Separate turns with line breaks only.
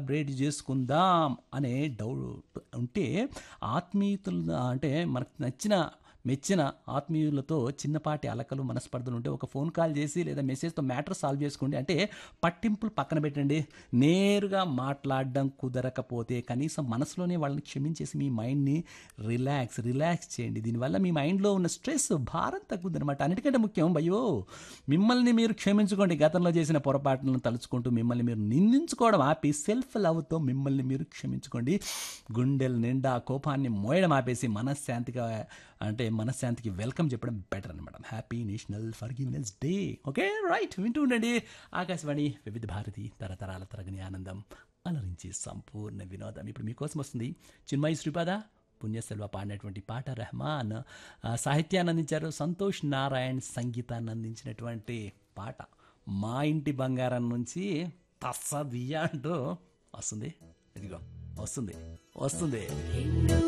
celebrate చేసుకుందాం అనే doubt ఉంటే ఆత్మీయతలు అంటే మనకు నచ్చిన మెచ్చిన ఆత్మీయులతో చిన్నపాటి అలకలు మనస్పర్ధలు ఉంటే ఒక ఫోన్ కాల్ చేసి లేదా మెసేజ్తో మ్యాటర్ సాల్వ్ చేసుకోండి అంటే పట్టింపులు పక్కన పెట్టండి నేరుగా మాట్లాడడం కుదరకపోతే కనీసం మనసులోనే వాళ్ళని క్షమించేసి మీ మైండ్ని రిలాక్స్ రిలాక్స్ చేయండి దీనివల్ల మీ మైండ్లో ఉన్న స్ట్రెస్ భారం తగ్గుద్ది అనమాట అన్నిటికంటే ముఖ్యం భయో మిమ్మల్ని మీరు క్షమించుకోండి గతంలో చేసిన పొరపాట్లను తలుచుకుంటూ మిమ్మల్ని మీరు నిందించుకోవడం ఆపి సెల్ఫ్ లవ్తో మిమ్మల్ని మీరు క్షమించుకోండి గుండెల నిండా కోపాన్ని మోయడం ఆపేసి మనశ్శాంతిగా అంటే మనశ్శాంతికి వెల్కమ్ చెప్పడం బెటర్ అనమాట happy national forgiveness day okay right వింటూ ఉండండి ఆకాశవాణి వివిధ భారతి తరతరాల తరగని ఆనందం అలరించి సంపూర్ణ వినోదం ఇప్పుడు మీకోసం వస్తుంది చిన్మయి శ్రీపాద పుణ్యసెల్వ పాడినటువంటి పాట రెహమాన్ ఆ, సాహిత్యాన్ని అందించారు సంతోష్ నారాయణ్ సంగీతాన్ని అందించినటువంటి పాట మా ఇంటి బంగారం నుంచి తస్సదియా అంటూ వస్తుంది ఇదిగో వస్తుంది వస్తుంది